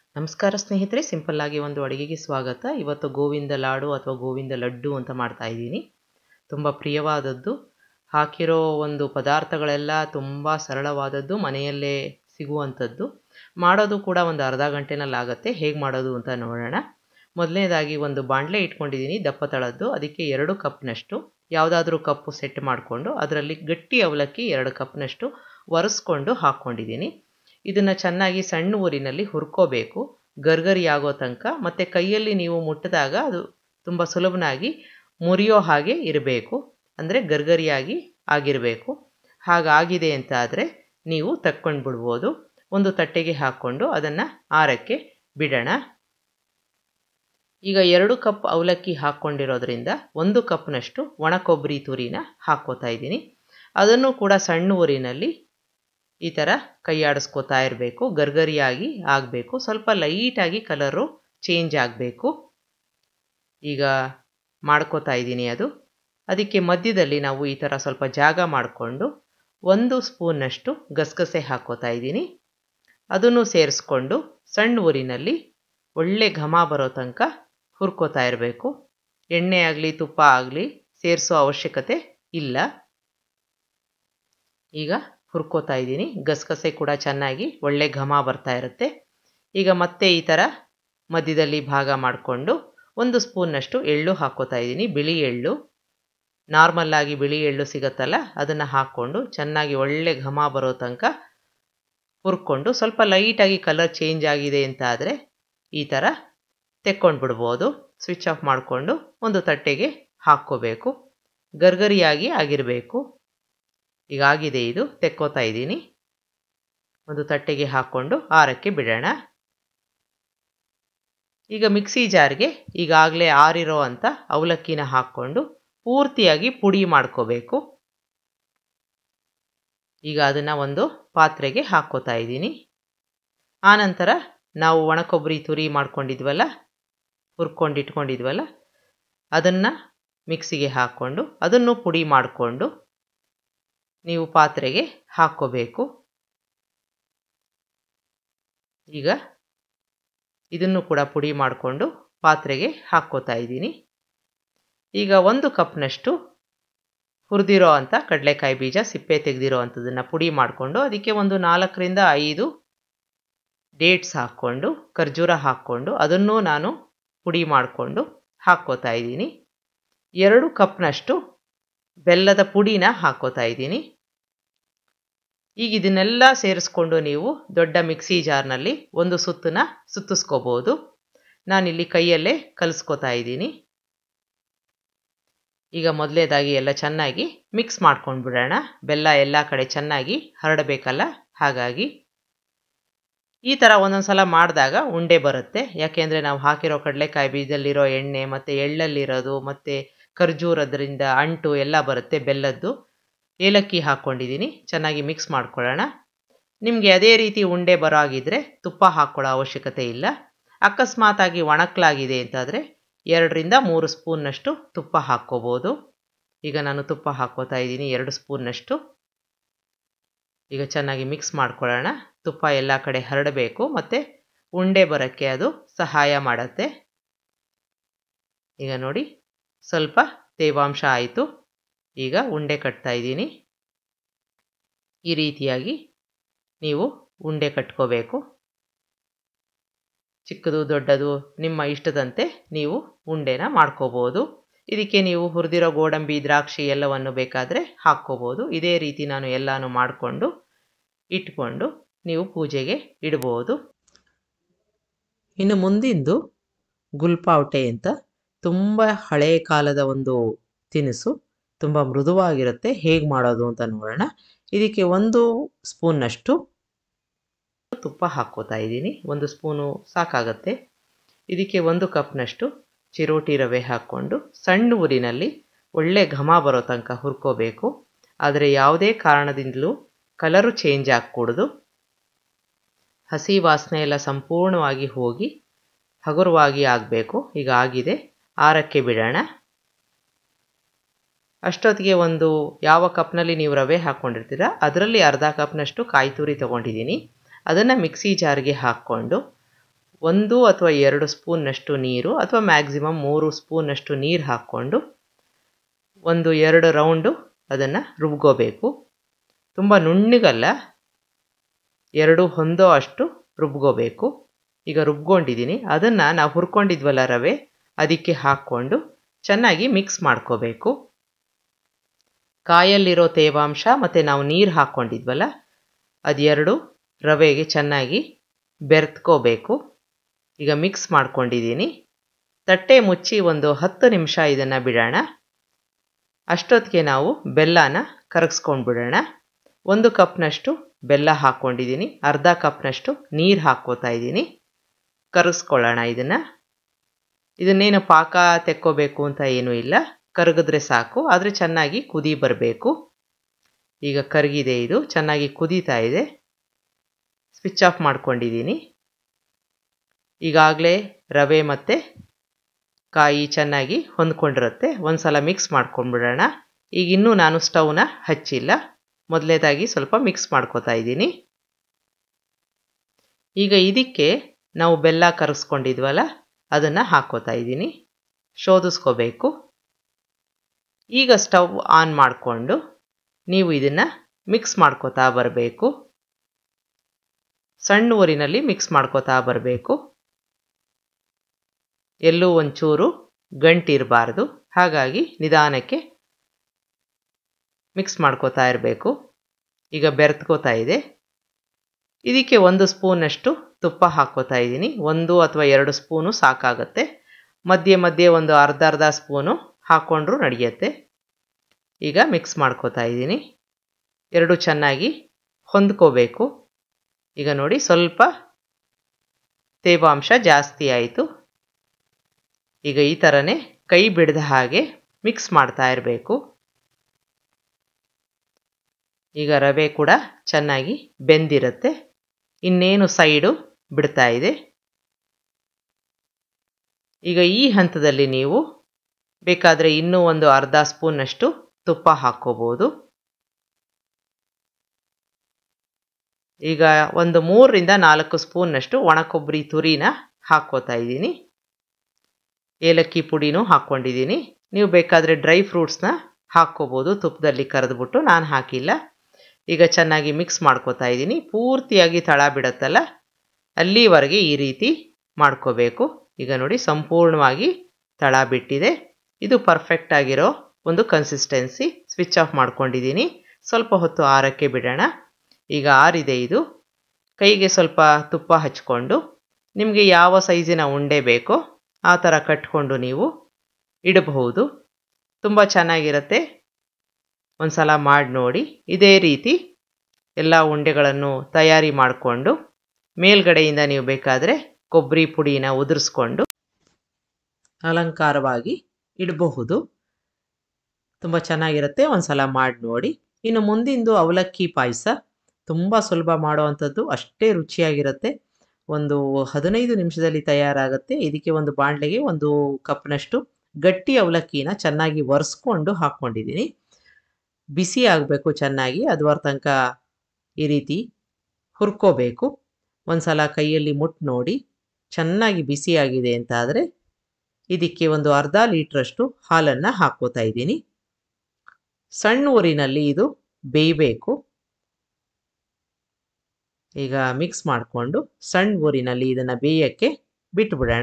ನಮಸ್ಕಾರ ಸ್ನೇಹಿತರೆ ಸಿಂಪಲ್ ಆಗಿ ಒಂದು ಅಡುಗೆಗೆ ಸ್ವಾಗತ ಇವತ್ತು ಗೋವಿಂದ ಲಾಡು ಅಥವಾ ಗೋವಿಂದ ಲಡ್ಡು ಅಂತ ಮಾಡ್ತಾ ಇದ್ದೀನಿ ತುಂಬ ಪ್ರಿಯವಾದದ್ದು ಹಾಕಿರೋ ಒಂದು ಪದಾರ್ಥಗಳೆಲ್ಲ ತುಂಬ ಸರಳವಾದದ್ದು ಮನೆಯಲ್ಲೇ ಸಿಗುವಂಥದ್ದು ಮಾಡೋದು ಕೂಡ ಒಂದು ಅರ್ಧ ಗಂಟೆನಲ್ಲಾಗತ್ತೆ ಹೇಗೆ ಮಾಡೋದು ಅಂತ ನೋಡೋಣ ಮೊದಲನೇದಾಗಿ ಒಂದು ಬಾಣಲೆ ಇಟ್ಕೊಂಡಿದ್ದೀನಿ ದಪ್ಪ ತಳದ್ದು ಅದಕ್ಕೆ ಎರಡು ಕಪ್ನಷ್ಟು ಯಾವುದಾದ್ರೂ ಕಪ್ಪು ಸೆಟ್ ಮಾಡಿಕೊಂಡು ಅದರಲ್ಲಿ ಗಟ್ಟಿ ಅವಲಕ್ಕಿ ಎರಡು ಕಪ್ನಷ್ಟು ಒರೆಸ್ಕೊಂಡು ಹಾಕ್ಕೊಂಡಿದ್ದೀನಿ ಇದನ್ನು ಚೆನ್ನಾಗಿ ಸಣ್ಣ ಊರಿನಲ್ಲಿ ಹುರ್ಕೋಬೇಕು ಗರ್ಗರಿ ಆಗೋ ತನಕ ಮತ್ತು ಕೈಯಲ್ಲಿ ನೀವು ಮುಟ್ಟಿದಾಗ ಅದು ತುಂಬ ಸುಲಭನಾಗಿ ಮುರಿಯೋ ಹಾಗೆ ಇರಬೇಕು ಅಂದರೆ ಗರ್ಗರಿಯಾಗಿ ಆಗಿರಬೇಕು ಹಾಗಾಗಿದೆ ಅಂತ ಆದರೆ ನೀವು ತಕ್ಕೊಂಡು ಬಿಡ್ಬೋದು ಒಂದು ತಟ್ಟೆಗೆ ಹಾಕ್ಕೊಂಡು ಅದನ್ನು ಆರಕ್ಕೆ ಬಿಡೋಣ ಈಗ ಎರಡು ಕಪ್ ಅವಲಕ್ಕಿ ಹಾಕ್ಕೊಂಡಿರೋದ್ರಿಂದ ಒಂದು ಕಪ್ನಷ್ಟು ಒಣ ಕೊಬ್ಬರಿ ತುರಿನ ಹಾಕ್ಕೋತಾ ಇದ್ದೀನಿ ಅದನ್ನು ಕೂಡ ಸಣ್ಣ ಊರಿನಲ್ಲಿ ಈ ಥರ ಕೈಯಾಡಿಸ್ಕೋತಾ ಇರಬೇಕು ಗರ್ಗರಿಯಾಗಿ ಆಗಬೇಕು ಸ್ವಲ್ಪ ಲೈಟಾಗಿ ಕಲರು ಚೇಂಜ್ ಆಗಬೇಕು ಈಗ ಮಾಡ್ಕೋತಾ ಇದ್ದೀನಿ ಅದು ಅದಕ್ಕೆ ಮಧ್ಯದಲ್ಲಿ ನಾವು ಈ ಥರ ಸ್ವಲ್ಪ ಜಾಗ ಮಾಡಿಕೊಂಡು ಒಂದು ಸ್ಪೂನ್ನಷ್ಟು ಗಸಗಸೆ ಹಾಕ್ಕೋತಾ ಇದ್ದೀನಿ ಅದನ್ನು ಸೇರಿಸ್ಕೊಂಡು ಸಣ್ಣ ಊರಿನಲ್ಲಿ ಒಳ್ಳೆ ಘಮ ಬರೋ ತನಕ ಹುರ್ಕೋತಾ ಇರಬೇಕು ಎಣ್ಣೆ ಆಗಲಿ ತುಪ್ಪ ಆಗಲಿ ಸೇರಿಸೋ ಅವಶ್ಯಕತೆ ಇಲ್ಲ ಈಗ ಹುರ್ಕೋತಾ ಇದ್ದೀನಿ ಗಸಗಸೆ ಕೂಡ ಚೆನ್ನಾಗಿ ಒಳ್ಳೆ ಘಮ ಬರ್ತಾ ಇರುತ್ತೆ ಈಗ ಮತ್ತೆ ಈ ಥರ ಮಧ್ಯದಲ್ಲಿ ಭಾಗ ಮಾಡಿಕೊಂಡು ಒಂದು ಸ್ಪೂನ್ನಷ್ಟು ಎಳ್ಳು ಹಾಕ್ಕೋತಾ ಇದ್ದೀನಿ ಬಿಳಿ ಎಳ್ಳು ನಾರ್ಮಲ್ಲಾಗಿ ಬಿಳಿ ಎಳ್ಳು ಸಿಗುತ್ತಲ್ಲ ಅದನ್ನು ಹಾಕ್ಕೊಂಡು ಚೆನ್ನಾಗಿ ಒಳ್ಳೆ ಘಮ ಬರೋ ತನಕ ಹುರ್ಕೊಂಡು ಸ್ವಲ್ಪ ಲೈಟಾಗಿ ಕಲರ್ ಚೇಂಜ್ ಆಗಿದೆ ಅಂತ ಆದರೆ ಈ ಥರ ತೆಕ್ಕೊಂಡು ಬಿಡ್ಬೋದು ಸ್ವಿಚ್ ಆಫ್ ಮಾಡಿಕೊಂಡು ಒಂದು ತಟ್ಟೆಗೆ ಹಾಕ್ಕೋಬೇಕು ಗರ್ಗರಿಯಾಗಿ ಆಗಿರಬೇಕು ಈಗ ಆಗಿದೆ ಇದು ತೆಕ್ಕೋತಾ ಇದ್ದೀನಿ ಒಂದು ತಟ್ಟೆಗೆ ಹಾಕ್ಕೊಂಡು ಆರಕ್ಕೆ ಬಿಡೋಣ ಈಗ ಮಿಕ್ಸಿ ಜಾರ್ಗೆ ಈಗಾಗಲೇ ಆರಿರೋ ಅಂಥ ಅವಲಕ್ಕಿನ ಹಾಕ್ಕೊಂಡು ಪೂರ್ತಿಯಾಗಿ ಪುಡಿ ಮಾಡ್ಕೋಬೇಕು ಈಗ ಅದನ್ನು ಒಂದು ಪಾತ್ರೆಗೆ ಹಾಕ್ಕೋತಾ ಇದ್ದೀನಿ ಆನಂತರ ನಾವು ಒಣ ಕೊಬ್ಬರಿ ತುರಿ ಮಾಡ್ಕೊಂಡಿದ್ವಲ್ಲ ಹುರ್ಕೊಂಡು ಇಟ್ಕೊಂಡಿದ್ವಲ್ಲ ಅದನ್ನು ಮಿಕ್ಸಿಗೆ ಹಾಕ್ಕೊಂಡು ಅದನ್ನು ಪುಡಿ ಮಾಡಿಕೊಂಡು ನೀವು ಪಾತ್ರೆಗೆ ಹಾಕ್ಕೋಬೇಕು ಈಗ ಇದನ್ನು ಕೂಡ ಪುಡಿ ಮಾಡಿಕೊಂಡು ಪಾತ್ರೆಗೆ ಹಾಕ್ಕೋತಾ ಇದ್ದೀನಿ ಈಗ ಒಂದು ಕಪ್ನಷ್ಟು ಹುರಿದಿರೋ ಅಂಥ ಕಡಲೆಕಾಯಿ ಬೀಜ ಸಿಪ್ಪೆ ತೆಗೆದಿರೋ ಅಂಥದ್ದನ್ನು ಪುಡಿ ಮಾಡಿಕೊಂಡು ಅದಕ್ಕೆ ಒಂದು ನಾಲ್ಕರಿಂದ ಐದು ಡೇಟ್ಸ್ ಹಾಕ್ಕೊಂಡು ಖರ್ಜೂರ ಹಾಕ್ಕೊಂಡು ಅದನ್ನು ನಾನು ಪುಡಿ ಮಾಡಿಕೊಂಡು ಹಾಕ್ಕೋತಾ ಇದ್ದೀನಿ ಎರಡು ಕಪ್ನಷ್ಟು ಬೆಲ್ಲದ ಪುಡಿನ ಹಾಕ್ಕೋತಾ ಇದ್ದೀನಿ ಈಗ ಇದನ್ನೆಲ್ಲ ಸೇರಿಸ್ಕೊಂಡು ನೀವು ದೊಡ್ಡ ಮಿಕ್ಸಿ ಜಾರ್ನಲ್ಲಿ ಒಂದು ಸುತ್ತನ್ನ ಸುತ್ತಿಸ್ಕೋಬೋದು ನಾನಿಲ್ಲಿ ಕೈಯಲ್ಲೇ ಕಲಿಸ್ಕೋತಾ ಇದ್ದೀನಿ ಈಗ ಮೊದಲೇದಾಗಿ ಎಲ್ಲ ಚೆನ್ನಾಗಿ ಮಿಕ್ಸ್ ಮಾಡ್ಕೊಂಡು ಬಿಡೋಣ ಬೆಲ್ಲ ಎಲ್ಲ ಕಡೆ ಚೆನ್ನಾಗಿ ಹರಡಬೇಕಲ್ಲ ಹಾಗಾಗಿ ಈ ಥರ ಒಂದೊಂದು ಸಲ ಮಾಡಿದಾಗ ಉಂಡೆ ಬರುತ್ತೆ ಯಾಕೆಂದರೆ ನಾವು ಹಾಕಿರೋ ಕಡಲೆಕಾಯಿ ಬೀಜದಲ್ಲಿರೋ ಎಣ್ಣೆ ಮತ್ತು ಎಳ್ಳಲ್ಲಿರೋದು ಮತ್ತು ಖರ್ಜೂರದ್ರಿಂದ ಅಂಟು ಎಲ್ಲ ಬರುತ್ತೆ ಬೆಲ್ಲದ್ದು ಏಲಕ್ಕಿ ಹಾಕ್ಕೊಂಡಿದ್ದೀನಿ ಚೆನ್ನಾಗಿ ಮಿಕ್ಸ್ ಮಾಡ್ಕೊಳ್ಳೋಣ ನಿಮಗೆ ಅದೇ ರೀತಿ ಉಂಡೆ ಬರೋ ಆಗಿದ್ದರೆ ತುಪ್ಪ ಹಾಕ್ಕೊಳ್ಳೋ ಅವಶ್ಯಕತೆ ಇಲ್ಲ ಅಕಸ್ಮಾತಾಗಿ ಒಣಕ್ಲಾಗಿದೆ ಅಂತಾದರೆ ಎರಡರಿಂದ ಮೂರು ಸ್ಪೂನ್ನಷ್ಟು ತುಪ್ಪ ಹಾಕ್ಕೋಬೋದು ಈಗ ನಾನು ತುಪ್ಪ ಹಾಕ್ಕೋತಾ ಇದ್ದೀನಿ ಎರಡು ಸ್ಪೂನ್ನಷ್ಟು ಈಗ ಚೆನ್ನಾಗಿ ಮಿಕ್ಸ್ ಮಾಡ್ಕೊಳ್ಳೋಣ ತುಪ್ಪ ಎಲ್ಲ ಕಡೆ ಹರಡಬೇಕು ಮತ್ತು ಉಂಡೆ ಬರೋಕ್ಕೆ ಅದು ಸಹಾಯ ಮಾಡುತ್ತೆ ಈಗ ನೋಡಿ ಸ್ವಲ್ಪ ತೇವಾಂಶ ಆಯಿತು ಈಗ ಉಂಡೆ ಕಟ್ತಾ ಇದ್ದೀನಿ ಈ ರೀತಿಯಾಗಿ ನೀವು ಉಂಡೆ ಕಟ್ಕೋಬೇಕು ಚಿಕ್ಕದು ದೊಡ್ಡದು ನಿಮ್ಮ ಇಷ್ಟದಂತೆ ನೀವು ಉಂಡೆನ ಮಾಡ್ಕೋಬೋದು ಇದಕ್ಕೆ ನೀವು ಹುರಿದಿರೋ ಗೋಡಂಬಿ ದ್ರಾಕ್ಷಿ ಎಲ್ಲವನ್ನು ಬೇಕಾದರೆ ಹಾಕ್ಕೋಬೋದು ಇದೇ ರೀತಿ ನಾನು ಎಲ್ಲನೂ ಮಾಡಿಕೊಂಡು ಇಟ್ಕೊಂಡು ನೀವು ಪೂಜೆಗೆ ಇಡ್ಬೋದು ಇನ್ನು ಮುಂದಿಂದು ಗುಲ್ಪಾವಟೆ ಅಂತ ತುಂಬ ಹಳೆಯ ಕಾಲದ ಒಂದು ತಿನಿಸು ತುಂಬ ಮೃದುವಾಗಿರುತ್ತೆ ಹೇಗೆ ಮಾಡೋದು ಅಂತ ನೋಡೋಣ ಇದಕ್ಕೆ ಒಂದು ಸ್ಪೂನ್ನಷ್ಟು ತುಪ್ಪ ಹಾಕ್ಕೋತಾ ಇದ್ದೀನಿ ಒಂದು ಸ್ಪೂನು ಸಾಕಾಗತ್ತೆ ಇದಕ್ಕೆ ಒಂದು ಕಪ್ನಷ್ಟು ಚಿರೋಟಿ ರವೆ ಹಾಕ್ಕೊಂಡು ಸಣ್ಣ ಊರಿನಲ್ಲಿ ಒಳ್ಳೆ ಘಮ ಬರೋ ತನಕ ಹುರ್ಕೋಬೇಕು ಆದರೆ ಯಾವುದೇ ಕಾರಣದಿಂದಲೂ ಕಲರು ಚೇಂಜ್ ಆಗಕೂಡ್ದು ಹಸಿ ವಾಸನೆ ಎಲ್ಲ ಸಂಪೂರ್ಣವಾಗಿ ಹೋಗಿ ಹಗುರವಾಗಿ ಆಗಬೇಕು ಈಗ ಆಗಿದೆ ಆರಕ್ಕೆ ಬಿಡೋಣ ಅಷ್ಟೊತ್ತಿಗೆ ಒಂದು ಯಾವ ಕಪ್ನಲ್ಲಿ ನೀವು ರವೆ ಹಾಕ್ಕೊಂಡಿರ್ತೀರ ಅದರಲ್ಲಿ ಅರ್ಧ ಕಪ್ನಷ್ಟು ಕಾಯಿ ತುರಿ ತೊಗೊಂಡಿದ್ದೀನಿ ಅದನ್ನು ಮಿಕ್ಸಿ ಜಾರ್ಗೆ ಹಾಕ್ಕೊಂಡು ಒಂದು ಅಥವಾ ಎರಡು ಸ್ಪೂನ್ನಷ್ಟು ನೀರು ಅಥವಾ ಮ್ಯಾಕ್ಸಿಮಮ್ ಮೂರು ಸ್ಪೂನ್ನಷ್ಟು ನೀರು ಹಾಕ್ಕೊಂಡು ಒಂದು ಎರಡು ರೌಂಡು ಅದನ್ನು ರುಬ್ಕೋಬೇಕು ತುಂಬ ನುಣ್ಣಗಲ್ಲ ಎರಡು ಹೊಂದೋ ಅಷ್ಟು ರುಬ್ಕೋಬೇಕು ಈಗ ರುಬ್ಕೊಂಡಿದ್ದೀನಿ ಅದನ್ನು ನಾವು ಹುರ್ಕೊಂಡಿದ್ವಲ್ಲ ರವೆ ಅದಕ್ಕೆ ಹಾಕ್ಕೊಂಡು ಚೆನ್ನಾಗಿ ಮಿಕ್ಸ್ ಮಾಡ್ಕೋಬೇಕು ಕಾಯಲ್ಲಿರೋ ತೇವಾಂಶ ಮತ್ತು ನಾವು ನೀರು ಹಾಕ್ಕೊಂಡಿದ್ವಲ್ಲ ಅದೆರಡು ರವೆಗೆ ಚೆನ್ನಾಗಿ ಬೆರೆತ್ಕೋಬೇಕು ಈಗ ಮಿಕ್ಸ್ ಮಾಡ್ಕೊಂಡಿದ್ದೀನಿ ತಟ್ಟೆ ಮುಚ್ಚಿ ಒಂದು ಹತ್ತು ನಿಮಿಷ ಇದನ್ನು ಬಿಡೋಣ ಅಷ್ಟೊತ್ತಿಗೆ ನಾವು ಬೆಲ್ಲನ ಕರಗಿಸ್ಕೊಂಡು ಬಿಡೋಣ ಒಂದು ಕಪ್ನಷ್ಟು ಬೆಲ್ಲ ಹಾಕ್ಕೊಂಡಿದ್ದೀನಿ ಅರ್ಧ ಕಪ್ನಷ್ಟು ನೀರು ಹಾಕ್ಕೋತಾ ಇದ್ದೀನಿ ಕರಗಿಸ್ಕೊಳ್ಳೋಣ ಇದನ್ನು ಇದನ್ನೇನು ಪಾಕ ತೆಕ್ಕೋಬೇಕು ಅಂತ ಏನೂ ಇಲ್ಲ ಕರಗಿದ್ರೆ ಸಾಕು ಆದರೆ ಚೆನ್ನಾಗಿ ಕುದಿ ಬರಬೇಕು ಈಗ ಕರಗಿದೆ ಇದು ಚೆನ್ನಾಗಿ ಕುದೀತಾ ಇದೆ ಸ್ವಿಚ್ ಆಫ್ ಮಾಡ್ಕೊಂಡಿದ್ದೀನಿ ಈಗಾಗಲೇ ರವೆ ಮತ್ತು ಕಾಯಿ ಚೆನ್ನಾಗಿ ಹೊಂದ್ಕೊಂಡಿರುತ್ತೆ ಒಂದು ಸಲ ಮಿಕ್ಸ್ ಮಾಡ್ಕೊಂಡ್ಬಿಡೋಣ ಈಗ ಇನ್ನೂ ನಾನು ಸ್ಟವ್ನ ಹಚ್ಚಿಲ್ಲ ಮೊದಲೇದಾಗಿ ಸ್ವಲ್ಪ ಮಿಕ್ಸ್ ಮಾಡ್ಕೋತಾ ಇದ್ದೀನಿ ಈಗ ಇದಕ್ಕೆ ನಾವು ಬೆಲ್ಲ ಕರಗಿಸ್ಕೊಂಡಿದ್ವಲ್ಲ ಅದನ್ನು ಹಾಕ್ಕೋತಾ ಇದ್ದೀನಿ ಶೋಧಿಸ್ಕೋಬೇಕು ಈಗ ಸ್ಟವ್ ಆನ್ ಮಾಡಿಕೊಂಡು ನೀವು ಇದನ್ನು ಮಿಕ್ಸ್ ಮಾಡ್ಕೋತಾ ಬರಬೇಕು ಸಣ್ಣ ಊರಿನಲ್ಲಿ ಮಿಕ್ಸ್ ಮಾಡ್ಕೋತಾ ಬರಬೇಕು ಎಲ್ಲೂ ಒಂಚೂರು ಗಂಟಿರಬಾರ್ದು ಹಾಗಾಗಿ ನಿಧಾನಕ್ಕೆ ಮಿಕ್ಸ್ ಮಾಡ್ಕೋತಾ ಇರಬೇಕು ಈಗ ಬೆರೆತ್ಕೋತಾ ಇದೆ ಇದಕ್ಕೆ ಒಂದು ಸ್ಪೂನಷ್ಟು ತುಪ್ಪ ಹಾಕ್ಕೋತಾ ಇದ್ದೀನಿ ಒಂದು ಅಥವಾ ಎರಡು ಸ್ಪೂನು ಸಾಕಾಗತ್ತೆ ಮಧ್ಯೆ ಮಧ್ಯೆ ಒಂದು ಅರ್ಧ ಅರ್ಧ ಸ್ಪೂನು ಹಾಕ್ಕೊಂಡ್ರೂ ನಡೆಯುತ್ತೆ ಈಗ ಮಿಕ್ಸ್ ಮಾಡ್ಕೋತಾ ಇದ್ದೀನಿ ಎರಡು ಚೆನ್ನಾಗಿ ಹೊಂದ್ಕೋಬೇಕು ಈಗ ನೋಡಿ ಸ್ವಲ್ಪ ತೇವಾಂಶ ಜಾಸ್ತಿ ಆಯಿತು ಈಗ ಈ ಥರನೇ ಕೈ ಬಿಡದ ಹಾಗೆ ಮಿಕ್ಸ್ ಮಾಡ್ತಾ ಇರಬೇಕು ಈಗ ರವೆ ಕೂಡ ಚೆನ್ನಾಗಿ ಬೆಂದಿರುತ್ತೆ ಇನ್ನೇನು ಸೈಡು ಬಿಡ್ತಾ ಇದೆ ಈಗ ಈ ಹಂತದಲ್ಲಿ ನೀವು ಬೇಕಾದರೆ ಇನ್ನೂ ಒಂದು ಅರ್ಧ ಸ್ಪೂನಷ್ಟು ತುಪ್ಪ ಹಾಕ್ಕೋಬೋದು ಈಗ ಒಂದು ಮೂರರಿಂದ ನಾಲ್ಕು ಸ್ಪೂನ್ನಷ್ಟು ಒಣ ಕೊಬ್ಬರಿ ತುರಿನ ಹಾಕ್ಕೋತಾ ಇದ್ದೀನಿ ಏಲಕ್ಕಿ ಪುಡಿನೂ ಹಾಕ್ಕೊಂಡಿದ್ದೀನಿ ನೀವು ಬೇಕಾದರೆ ಡ್ರೈ ಫ್ರೂಟ್ಸ್ನ ಹಾಕ್ಕೋಬೋದು ತುಪ್ಪದಲ್ಲಿ ಕರೆದ್ಬಿಟ್ಟು ನಾನು ಹಾಕಿಲ್ಲ ಈಗ ಚೆನ್ನಾಗಿ ಮಿಕ್ಸ್ ಮಾಡ್ಕೋತಾ ಇದ್ದೀನಿ ಪೂರ್ತಿಯಾಗಿ ತಳ ಬಿಡುತ್ತಲ್ಲ ಅಲ್ಲಿವರೆಗೆ ಈ ರೀತಿ ಮಾಡ್ಕೋಬೇಕು ಈಗ ನೋಡಿ ಸಂಪೂರ್ಣವಾಗಿ ತಳ ಬಿಟ್ಟಿದೆ ಇದು ಪರ್ಫೆಕ್ಟ್ ಆಗಿರೋ ಒಂದು ಕನ್ಸಿಸ್ಟೆನ್ಸಿ ಸ್ವಿಚ್ ಆಫ್ ಮಾಡ್ಕೊಂಡಿದ್ದೀನಿ ಸ್ವಲ್ಪ ಹೊತ್ತು ಆರಕ್ಕೆ ಬಿಡೋಣ ಈಗ ಆರಿದೆ ಇದು ಕೈಗೆ ಸ್ವಲ್ಪ ತುಪ್ಪ ಹಚ್ಕೊಂಡು ನಿಮಗೆ ಯಾವ ಸೈಜಿನ ಉಂಡೆ ಬೇಕೋ ಆ ಥರ ಕಟ್ಕೊಂಡು ನೀವು ಇಡಬಹುದು ತುಂಬ ಚೆನ್ನಾಗಿರುತ್ತೆ ಒಂದು ಸಲ ಮಾಡಿ ನೋಡಿ ಇದೇ ರೀತಿ ಎಲ್ಲ ಉಂಡೆಗಳನ್ನು ತಯಾರಿ ಮಾಡಿಕೊಂಡು ಮೇಲ್ಗಡೆಯಿಂದ ನೀವು ಬೇಕಾದರೆ ಕೊಬ್ಬರಿ ಪುಡಿನ ಉದುರಿಸ್ಕೊಂಡು ಅಲಂಕಾರವಾಗಿ ಇಡಬಹುದು ತುಂಬ ಚೆನ್ನಾಗಿರುತ್ತೆ ಒಂದು ಸಲ ಮಾಡಿ ನೋಡಿ ಇನ್ನು ಮುಂದಿಂದು ಅವಲಕ್ಕಿ ಪಾಯಸ ತುಂಬ ಸುಲಭ ಮಾಡುವಂಥದ್ದು ಅಷ್ಟೇ ರುಚಿಯಾಗಿರುತ್ತೆ ಒಂದು ಹದಿನೈದು ನಿಮಿಷದಲ್ಲಿ ತಯಾರಾಗುತ್ತೆ ಇದಕ್ಕೆ ಒಂದು ಬಾಣಲೆಗೆ ಒಂದು ಕಪ್ನಷ್ಟು ಗಟ್ಟಿ ಅವಲಕ್ಕಿನ ಚೆನ್ನಾಗಿ ಒರೆಸ್ಕೊಂಡು ಹಾಕ್ಕೊಂಡಿದ್ದೀನಿ ಬಿಸಿ ಆಗಬೇಕು ಚೆನ್ನಾಗಿ ಅದುವರ ತನಕ ಈ ರೀತಿ ಹುರ್ಕೋಬೇಕು ಒಂದು ಸಲ ಕೈಯಲ್ಲಿ ಮುಟ್ಟು ನೋಡಿ ಚೆನ್ನಾಗಿ ಬಿಸಿಯಾಗಿದೆ ಅಂತ ಆದರೆ ಇದಕ್ಕೆ ಒಂದು ಅರ್ಧ ಲೀಟ್ರಷ್ಟು ಹಾಲನ್ನು ಹಾಕ್ಕೋತಾ ಇದ್ದೀನಿ ಸಣ್ಣ ಊರಿನಲ್ಲಿ ಇದು ಬೇಯಬೇಕು ಈಗ ಮಿಕ್ಸ್ ಮಾಡಿಕೊಂಡು ಸಣ್ಣ ಊರಿನಲ್ಲಿ ಇದನ್ನು ಬೇಯಕ್ಕೆ ಬಿಟ್ಬಿಡೋಣ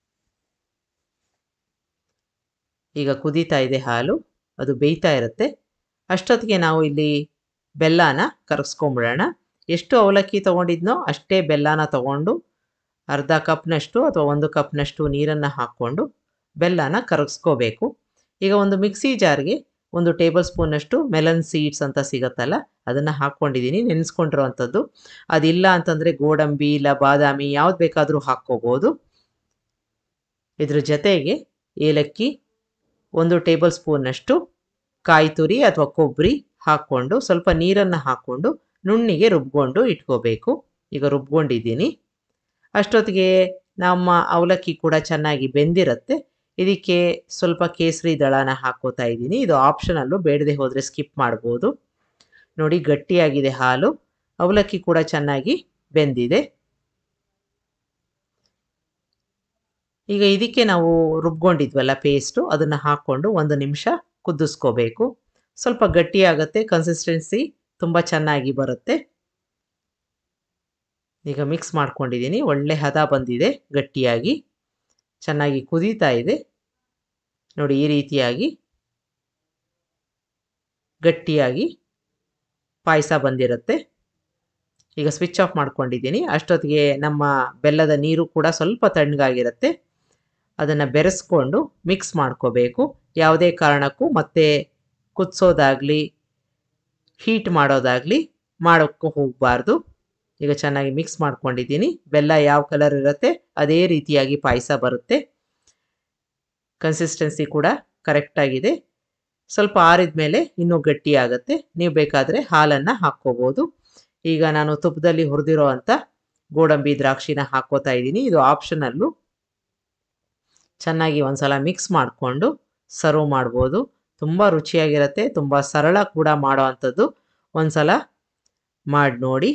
ಈಗ ಕುದೀತಾ ಇದೆ ಹಾಲು ಅದು ಬೇಯ್ತಾ ಇರುತ್ತೆ ಅಷ್ಟೊತ್ತಿಗೆ ನಾವು ಇಲ್ಲಿ ಬೆಲ್ಲನ ಕರಗಿಸ್ಕೊಂಬಿಡೋಣ ಎಷ್ಟು ಅವಲಕ್ಕಿ ತೊಗೊಂಡಿದ್ನೋ ಅಷ್ಟೇ ಬೆಲ್ಲನ ತಗೊಂಡು ಅರ್ಧ ಕಪ್ನಷ್ಟು ಅಥವಾ ಒಂದು ಕಪ್ನಷ್ಟು ನೀರನ್ನು ಹಾಕ್ಕೊಂಡು ಬೆಲ್ಲನ ಕರಗಿಸ್ಕೋಬೇಕು ಈಗ ಒಂದು ಮಿಕ್ಸಿ ಜಾರ್ಗೆ ಒಂದು ಟೇಬಲ್ ಸ್ಪೂನಷ್ಟು ಮೆಲನ್ ಸೀಡ್ಸ್ ಅಂತ ಸಿಗುತ್ತಲ್ಲ ಅದನ್ನು ಹಾಕ್ಕೊಂಡಿದ್ದೀನಿ ನೆನೆಸ್ಕೊಂಡಿರೋವಂಥದ್ದು ಅದಿಲ್ಲ ಅಂತಂದರೆ ಗೋಡಂಬಿ ಇಲ್ಲ ಬಾದಾಮಿ ಯಾವ್ದು ಬೇಕಾದರೂ ಹಾಕ್ಕೋಬೋದು ಇದ್ರ ಜೊತೆಗೆ ಏಲಕ್ಕಿ ಒಂದು ಟೇಬಲ್ ಸ್ಪೂನಷ್ಟು ಕಾಯಿ ತುರಿ ಅಥವಾ ಕೊಬ್ಬರಿ ಹಾಕ್ಕೊಂಡು ಸ್ವಲ್ಪ ನೀರನ್ನು ಹಾಕ್ಕೊಂಡು ನುಣ್ಣಿಗೆ ರುಬ್ಕೊಂಡು ಇಟ್ಕೋಬೇಕು ಈಗ ರುಬ್ಕೊಂಡಿದ್ದೀನಿ ಅಷ್ಟೊತ್ತಿಗೆ ನಮ್ಮ ಅವಲಕ್ಕಿ ಕೂಡ ಚೆನ್ನಾಗಿ ಬೆಂದಿರುತ್ತೆ ಇದಕ್ಕೆ ಸ್ವಲ್ಪ ಕೇಸರಿ ದಳನ ಹಾಕ್ಕೋತಾ ಇದ್ದೀನಿ ಇದು ಆಪ್ಷನಲ್ಲು ಬೇಡದೆ ಹೋದರೆ ಸ್ಕಿಪ್ ಮಾಡ್ಬೋದು ನೋಡಿ ಗಟ್ಟಿಯಾಗಿದೆ ಹಾಲು ಅವಲಕ್ಕಿ ಕೂಡ ಚೆನ್ನಾಗಿ ಬೆಂದಿದೆ ಈಗ ಇದಕ್ಕೆ ನಾವು ರುಬ್ಕೊಂಡಿದ್ವಲ್ಲ ಪೇಸ್ಟು ಅದನ್ನು ಹಾಕ್ಕೊಂಡು ಒಂದು ನಿಮಿಷ ಕುದಿಸ್ಕೋಬೇಕು ಸ್ವಲ್ಪ ಗಟ್ಟಿಯಾಗುತ್ತೆ ಕನ್ಸಿಸ್ಟೆನ್ಸಿ ತುಂಬ ಚೆನ್ನಾಗಿ ಬರುತ್ತೆ ಈಗ ಮಿಕ್ಸ್ ಮಾಡ್ಕೊಂಡಿದ್ದೀನಿ ಒಳ್ಳೆ ಹದ ಬಂದಿದೆ ಗಟ್ಟಿಯಾಗಿ ಚೆನ್ನಾಗಿ ಕುದೀತಾ ಇದೆ ನೋಡಿ ಈ ರೀತಿಯಾಗಿ ಗಟ್ಟಿಯಾಗಿ ಪಾಯಸ ಬಂದಿರುತ್ತೆ ಈಗ ಸ್ವಿಚ್ ಆಫ್ ಮಾಡ್ಕೊಂಡಿದ್ದೀನಿ ಅಷ್ಟೊತ್ತಿಗೆ ನಮ್ಮ ಬೆಲ್ಲದ ನೀರು ಕೂಡ ಸ್ವಲ್ಪ ತಣ್ಣಗಾಗಿರುತ್ತೆ ಅದನ್ನು ಬೆರೆಸ್ಕೊಂಡು ಮಿಕ್ಸ್ ಮಾಡ್ಕೋಬೇಕು ಯಾವುದೇ ಕಾರಣಕ್ಕೂ ಮತ್ತೆ ಕುದಿಸೋದಾಗಲಿ ಹೀಟ್ ಮಾಡೋದಾಗಲಿ ಮಾಡೋಕ್ಕೂ ಹೋಗಬಾರ್ದು ಈಗ ಚೆನ್ನಾಗಿ ಮಿಕ್ಸ್ ಮಾಡ್ಕೊಂಡಿದ್ದೀನಿ ಬೆಲ್ಲ ಯಾವ ಕಲರ್ ಇರುತ್ತೆ ಅದೇ ರೀತಿಯಾಗಿ ಪಾಯಸ ಬರುತ್ತೆ ಕನ್ಸಿಸ್ಟೆನ್ಸಿ ಕೂಡ ಕರೆಕ್ಟಾಗಿದೆ ಸ್ವಲ್ಪ ಆರಿದ ಮೇಲೆ ಇನ್ನೂ ಗಟ್ಟಿ ಆಗುತ್ತೆ ನೀವು ಬೇಕಾದರೆ ಹಾಲನ್ನು ಹಾಕ್ಕೋಬೋದು ಈಗ ನಾನು ತುಪ್ಪದಲ್ಲಿ ಹುರಿದಿರೋ ಅಂಥ ಗೋಡಂಬಿ ದ್ರಾಕ್ಷಿನ ಹಾಕ್ಕೋತಾ ಇದ್ದೀನಿ ಇದು ಆಪ್ಷನಲ್ಲು ಚೆನ್ನಾಗಿ ಒಂದ್ಸಲ ಮಿಕ್ಸ್ ಮಾಡಿಕೊಂಡು ಸರ್ವ್ ಮಾಡ್ಬೋದು ತುಂಬ ರುಚಿಯಾಗಿರುತ್ತೆ ತುಂಬ ಸರಳ ಕೂಡ ಮಾಡೋ ಅಂಥದ್ದು ಒಂದ್ಸಲ ಮಾಡಿ ನೋಡಿ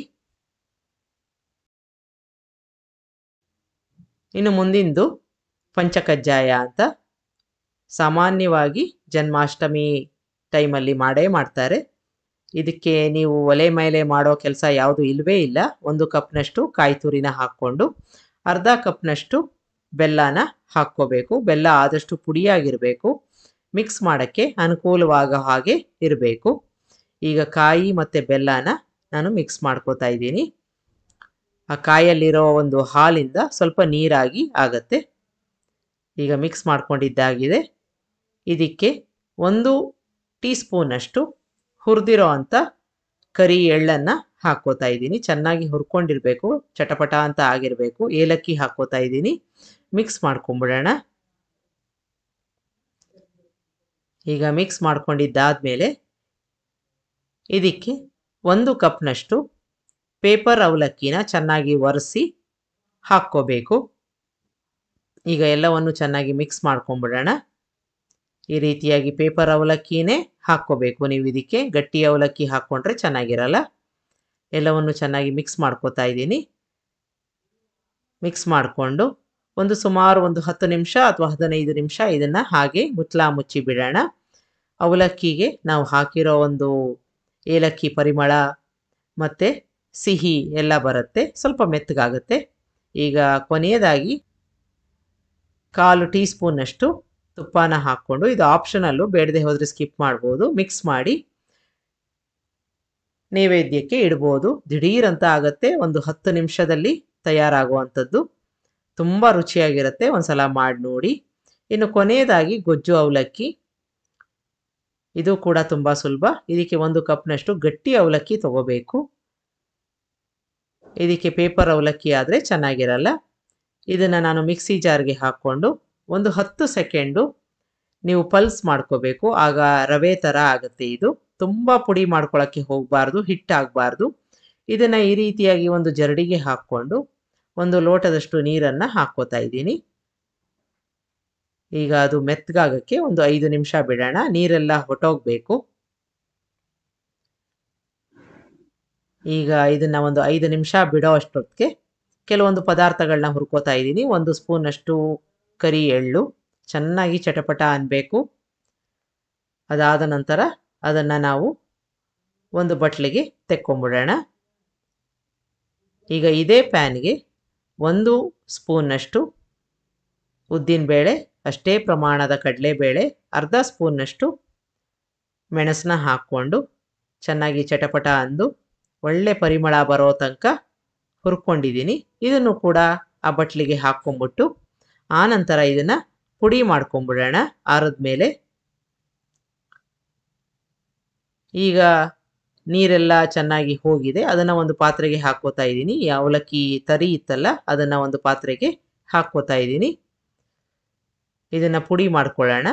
ಇನ್ನು ಮುಂದಿಂದು ಪಂಚಕಜ್ಜಾಯ ಅಂತ ಸಾಮಾನ್ಯವಾಗಿ ಜನ್ಮಾಷ್ಟಮಿ ಟೈಮಲ್ಲಿ ಮಾಡೇ ಮಾಡ್ತಾರೆ ಇದಕ್ಕೆ ನೀವು ಒಲೆ ಮೇಲೆ ಮಾಡೋ ಕೆಲಸ ಯಾವುದು ಇಲ್ಲವೇ ಇಲ್ಲ ಒಂದು ಕಪ್ನಷ್ಟು ಕಾಯಿ ತುರಿನ ಹಾಕ್ಕೊಂಡು ಅರ್ಧ ಕಪ್ನಷ್ಟು ಬೆಲ್ಲನ ಹಾಕ್ಕೋಬೇಕು ಬೆಲ್ಲ ಆದಷ್ಟು ಪುಡಿಯಾಗಿರಬೇಕು ಮಿಕ್ಸ್ ಮಾಡೋಕ್ಕೆ ಅನುಕೂಲವಾಗೋ ಹಾಗೆ ಇರಬೇಕು ಈಗ ಕಾಯಿ ಮತ್ತು ಬೆಲ್ಲನ ನಾನು ಮಿಕ್ಸ್ ಮಾಡ್ಕೋತಾ ಇದ್ದೀನಿ ಆ ಕಾಯಲ್ಲಿರೋ ಒಂದು ಹಾಲಿಂದ ಸ್ವಲ್ಪ ನೀರಾಗಿ ಆಗತ್ತೆ ಈಗ ಮಿಕ್ಸ್ ಮಾಡ್ಕೊಂಡಿದ್ದಾಗಿದೆ ಇದಕ್ಕೆ ಒಂದು ಟೀ ಸ್ಪೂನಷ್ಟು ಹುರಿದಿರೋ ಅಂಥ ಕರಿ ಎಳ್ಳನ್ನು ಹಾಕ್ಕೋತಾ ಇದ್ದೀನಿ ಚೆನ್ನಾಗಿ ಹುರ್ಕೊಂಡಿರಬೇಕು ಚಟಪಟ ಅಂತ ಆಗಿರಬೇಕು ಏಲಕ್ಕಿ ಹಾಕ್ಕೋತಾ ಇದ್ದೀನಿ ಮಿಕ್ಸ್ ಮಾಡ್ಕೊಂಬಿಡೋಣ ಈಗ ಮಿಕ್ಸ್ ಮಾಡ್ಕೊಂಡಿದ್ದಾದಮೇಲೆ ಇದಕ್ಕೆ ಒಂದು ಕಪ್ನಷ್ಟು ಪೇಪರ್ ಅವಲಕ್ಕಿನ ಚೆನ್ನಾಗಿ ಒರೆಸಿ ಹಾಕ್ಕೋಬೇಕು ಈಗ ಎಲ್ಲವನ್ನು ಚೆನ್ನಾಗಿ ಮಿಕ್ಸ್ ಮಾಡ್ಕೊಂಬಿಡೋಣ ಈ ರೀತಿಯಾಗಿ ಪೇಪರ್ ಅವಲಕ್ಕಿನೇ ಹಾಕ್ಕೋಬೇಕು ನೀವು ಇದಕ್ಕೆ ಗಟ್ಟಿ ಅವಲಕ್ಕಿ ಹಾಕ್ಕೊಂಡ್ರೆ ಚೆನ್ನಾಗಿರಲ್ಲ ಎಲ್ಲವನ್ನು ಚೆನ್ನಾಗಿ ಮಿಕ್ಸ್ ಮಾಡ್ಕೋತಾ ಇದ್ದೀನಿ ಮಿಕ್ಸ್ ಮಾಡಿಕೊಂಡು ಒಂದು ಸುಮಾರು ಒಂದು ಹತ್ತು ನಿಮಿಷ ಅಥವಾ ಹದಿನೈದು ನಿಮಿಷ ಇದನ್ನು ಹಾಗೆ ಮುಚ್ಚಲ ಮುಚ್ಚಿ ಬಿಡೋಣ ಅವಲಕ್ಕಿಗೆ ನಾವು ಹಾಕಿರೋ ಒಂದು ಏಲಕ್ಕಿ ಪರಿಮಳ ಮತ್ತು ಸಿಹಿ ಎಲ್ಲ ಬರುತ್ತೆ ಸ್ವಲ್ಪ ಮೆತ್ತಗಾಗುತ್ತೆ ಈಗ ಕೊನೆಯದಾಗಿ ಕಾಲು ಟೀ ಸ್ಪೂನಷ್ಟು ತುಪ್ಪನ ಹಾಕ್ಕೊಂಡು ಇದು ಆಪ್ಷನಲ್ಲು ಬೇಡದೆ ಹೋದರೆ ಸ್ಕಿಪ್ ಮಾಡ್ಬೋದು ಮಿಕ್ಸ್ ಮಾಡಿ ನೈವೇದ್ಯಕ್ಕೆ ಇಡ್ಬೋದು ದಿಢೀರಂತ ಆಗುತ್ತೆ ಒಂದು ಹತ್ತು ನಿಮಿಷದಲ್ಲಿ ತಯಾರಾಗುವಂಥದ್ದು ತುಂಬ ರುಚಿಯಾಗಿರುತ್ತೆ ಒಂದ್ಸಲ ಮಾಡಿ ನೋಡಿ ಇನ್ನು ಕೊನೆಯದಾಗಿ ಗೊಜ್ಜು ಅವಲಕ್ಕಿ ಇದು ಕೂಡ ತುಂಬ ಸುಲಭ ಇದಕ್ಕೆ ಒಂದು ಕಪ್ನಷ್ಟು ಗಟ್ಟಿ ಅವಲಕ್ಕಿ ತಗೋಬೇಕು ಇದಕ್ಕೆ ಪೇಪರ್ ಅವಲಕ್ಕಿ ಆದರೆ ಚೆನ್ನಾಗಿರಲ್ಲ ಇದನ್ನು ನಾನು ಮಿಕ್ಸಿ ಜಾರ್ಗೆ ಹಾಕ್ಕೊಂಡು ಒಂದು ಹತ್ತು ಸೆಕೆಂಡು ನೀವು ಪಲ್ಸ್ ಮಾಡ್ಕೋಬೇಕು ಆಗ ರವೆ ಥರ ಆಗುತ್ತೆ ಇದು ತುಂಬ ಪುಡಿ ಮಾಡ್ಕೊಳ್ಳೋಕ್ಕೆ ಹೋಗಬಾರ್ದು ಹಿಟ್ಟಾಗಬಾರ್ದು ಇದನ್ನು ಈ ರೀತಿಯಾಗಿ ಒಂದು ಜರಡಿಗೆ ಹಾಕ್ಕೊಂಡು ಒಂದು ಲೋಟದಷ್ಟು ನೀರನ್ನು ಹಾಕ್ಕೋತಾ ಇದ್ದೀನಿ ಈಗ ಅದು ಮೆತ್ತಗಾಗಕ್ಕೆ ಒಂದು ಐದು ನಿಮಿಷ ಬಿಡೋಣ ನೀರೆಲ್ಲ ಹೊಟ್ಟೋಗ್ಬೇಕು ಈಗ ಇದನ್ನು ಒಂದು ಐದು ನಿಮಿಷ ಬಿಡೋ ಅಷ್ಟೊತ್ತಿಗೆ ಕೆಲವೊಂದು ಪದಾರ್ಥಗಳನ್ನ ಹುರ್ಕೋತಾ ಇದ್ದೀನಿ ಒಂದು ಸ್ಪೂನಷ್ಟು ಕರಿ ಎಳ್ಳು ಚೆನ್ನಾಗಿ ಚಟಪಟ ಅನ್ಬೇಕು ಅದಾದ ನಂತರ ಅದನ್ನು ನಾವು ಒಂದು ಬಟ್ಲಿಗೆ ತೆಕ್ಕೊಂಬಿಡೋಣ ಈಗ ಇದೇ ಪ್ಯಾನ್ಗೆ ಒಂದು ಸ್ಪೂನ್ನಷ್ಟು ಉದ್ದಿನಬೇಳೆ ಅಷ್ಟೇ ಪ್ರಮಾಣದ ಕಡಲೆಬೇಳೆ ಅರ್ಧ ಸ್ಪೂನ್ನಷ್ಟು ಮೆಣಸನ್ನ ಹಾಕ್ಕೊಂಡು ಚೆನ್ನಾಗಿ ಚಟಪಟ ಅಂದು ಒಳ್ಳೆ ಪರಿಮಳ ಬರೋ ತನಕ ಹುರ್ಕೊಂಡಿದ್ದೀನಿ ಇದನ್ನು ಕೂಡ ಆ ಬಟ್ಲಿಗೆ ಹಾಕ್ಕೊಂಬಿಟ್ಟು ಆನಂತರ ಇದನ್ನು ಪುಡಿ ಮಾಡ್ಕೊಂಬಿಡೋಣ ಆರದ ಮೇಲೆ ಈಗ ನೀರೆಲ್ಲ ಚೆನ್ನಾಗಿ ಹೋಗಿದೆ ಅದನ್ನು ಒಂದು ಪಾತ್ರೆಗೆ ಹಾಕ್ಕೋತಾ ಇದ್ದೀನಿ ಈ ಅವಲಕ್ಕಿ ತರಿ ಇತ್ತಲ್ಲ ಅದನ್ನು ಒಂದು ಪಾತ್ರೆಗೆ ಹಾಕ್ಕೋತಾ ಇದ್ದೀನಿ ಇದನ್ನು ಪುಡಿ ಮಾಡ್ಕೊಳ್ಳೋಣ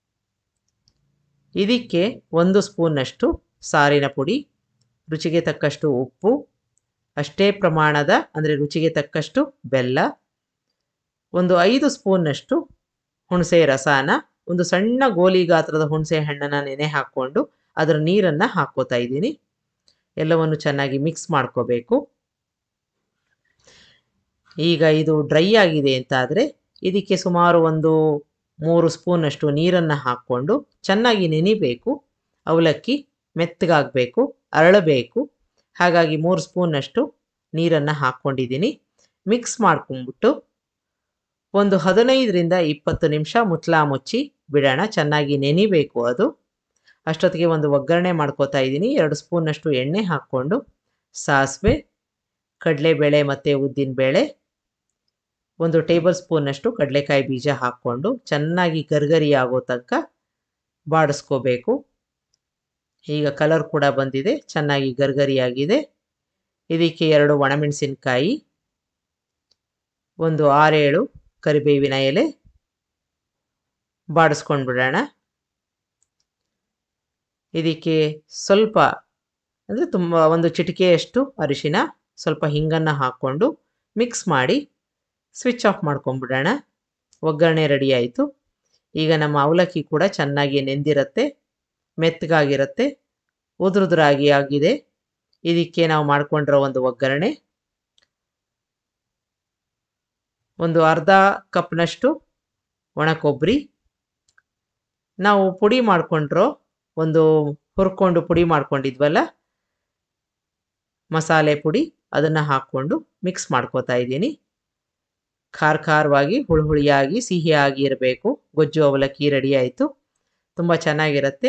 ಇದಕ್ಕೆ ಒಂದು ಸ್ಪೂನ್ನಷ್ಟು ಸಾರಿನ ಪುಡಿ ರುಚಿಗೆ ತಕ್ಕಷ್ಟು ಉಪ್ಪು ಅಷ್ಟೇ ಪ್ರಮಾಣದ ಅಂದರೆ ರುಚಿಗೆ ತಕ್ಕಷ್ಟು ಬೆಲ್ಲ ಒಂದು ಐದು ಸ್ಪೂನ್ನಷ್ಟು ಹುಣಸೆ ರಸಾನ ಒಂದು ಸಣ್ಣ ಗೋಲಿ ಗಾತ್ರದ ಹುಣಸೆ ಹಣ್ಣನ್ನು ನೆನೆ ಹಾಕ್ಕೊಂಡು ಅದರ ನೀರನ್ನು ಹಾಕ್ಕೋತಾ ಇದ್ದೀನಿ ಎಲ್ಲವನ್ನು ಚೆನ್ನಾಗಿ ಮಿಕ್ಸ್ ಮಾಡ್ಕೋಬೇಕು ಈಗ ಇದು ಡ್ರೈ ಆಗಿದೆ ಅಂತ ಆದರೆ ಇದಕ್ಕೆ ಸುಮಾರು ಒಂದು ಮೂರು ಸ್ಪೂನಷ್ಟು ನೀರನ್ನು ಹಾಕ್ಕೊಂಡು ಚೆನ್ನಾಗಿ ನೆನಿಬೇಕು ಅವಲಕ್ಕಿ ಮೆತ್ತಗಾಗಬೇಕು ಅರಳಬೇಕು ಹಾಗಾಗಿ ಮೂರು ಸ್ಪೂನಷ್ಟು ನೀರನ್ನು ಹಾಕ್ಕೊಂಡಿದ್ದೀನಿ ಮಿಕ್ಸ್ ಮಾಡ್ಕೊಂಬಿಟ್ಟು ಒಂದು ಹದಿನೈದರಿಂದ ಇಪ್ಪತ್ತು ನಿಮಿಷ ಮುಚ್ಚಳ ಮುಚ್ಚಿ ಬಿಡೋಣ ಚೆನ್ನಾಗಿ ನೆನಿಬೇಕು ಅದು ಅಷ್ಟೊತ್ತಿಗೆ ಒಂದು ಒಗ್ಗರಣೆ ಮಾಡ್ಕೋತಾ ಇದ್ದೀನಿ ಎರಡು ಸ್ಪೂನಷ್ಟು ಎಣ್ಣೆ ಹಾಕ್ಕೊಂಡು ಸಾಸಿವೆ ಕಡಲೆಬೇಳೆ ಮತ್ತು ಉದ್ದಿನಬೇಳೆ ಒಂದು ಟೇಬಲ್ ಸ್ಪೂನಷ್ಟು ಕಡಲೆಕಾಯಿ ಬೀಜ ಹಾಕ್ಕೊಂಡು ಚೆನ್ನಾಗಿ ಗರ್ಗರಿ ಆಗೋ ತನಕ ಬಾಡಿಸ್ಕೋಬೇಕು ಈಗ ಕಲರ್ ಕೂಡ ಬಂದಿದೆ ಚೆನ್ನಾಗಿ ಗರ್ಗರಿಯಾಗಿದೆ ಇದಕ್ಕೆ ಎರಡು ಒಣಮೆಣಸಿನ್ಕಾಯಿ ಒಂದು ಆರೇಳು ಕರಿಬೇವಿನ ಎಲೆ ಬಾಡಿಸ್ಕೊಂಡು ಬಿಡೋಣ ಇದಕ್ಕೆ ಸ್ವಲ್ಪ ಅಂದರೆ ತುಂಬ ಒಂದು ಚಿಟಿಕೆಯಷ್ಟು ಅರಿಶಿನ ಸ್ವಲ್ಪ ಹಿಂಗನ್ನು ಹಾಕ್ಕೊಂಡು ಮಿಕ್ಸ್ ಮಾಡಿ ಸ್ವಿಚ್ ಆಫ್ ಮಾಡ್ಕೊಂಬಿಡೋಣ ಒಗ್ಗರಣೆ ರೆಡಿ ಆಯಿತು ಈಗ ನಮ್ಮ ಅವಲಕ್ಕಿ ಕೂಡ ಚೆನ್ನಾಗಿ ನೆಂದಿರುತ್ತೆ ಮೆತ್ತಗಾಗಿರುತ್ತೆ ಉದುರುದುರಾಗಿ ಆಗಿದೆ ಇದಕ್ಕೆ ನಾವು ಮಾಡ್ಕೊಂಡಿರೋ ಒಂದು ಒಗ್ಗರಣೆ ಒಂದು ಅರ್ಧ ಕಪ್ನಷ್ಟು ಒಣ ಕೊಬ್ಬರಿ ನಾವು ಪುಡಿ ಮಾಡ್ಕೊಂಡ್ರೋ ಒಂದು ಹುರ್ಕೊಂಡು ಪುಡಿ ಮಾಡ್ಕೊಂಡಿದ್ವಲ್ಲ ಮಸಾಲೆ ಪುಡಿ ಅದನ್ನು ಹಾಕ್ಕೊಂಡು ಮಿಕ್ಸ್ ಮಾಡ್ಕೋತಾ ಇದ್ದೀನಿ ಖಾರ ಖಾರವಾಗಿ ಹುಳಿ ಹುಳಿಯಾಗಿ ಸಿಹಿಯಾಗಿ ಇರಬೇಕು ಗೊಜ್ಜು ಅವಲಕ್ಕಿ ರೆಡಿ ಆಯಿತು ತುಂಬ ಚೆನ್ನಾಗಿರುತ್ತೆ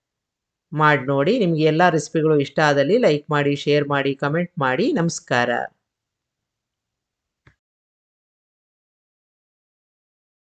ಮಾಡಿ ನೋಡಿ ನಿಮಗೆ ಎಲ್ಲ ರೆಸಿಪಿಗಳು ಇಷ್ಟ ಆದಲ್ಲಿ ಲೈಕ್ ಮಾಡಿ ಶೇರ್ ಮಾಡಿ ಕಮೆಂಟ್ ಮಾಡಿ ನಮಸ್ಕಾರ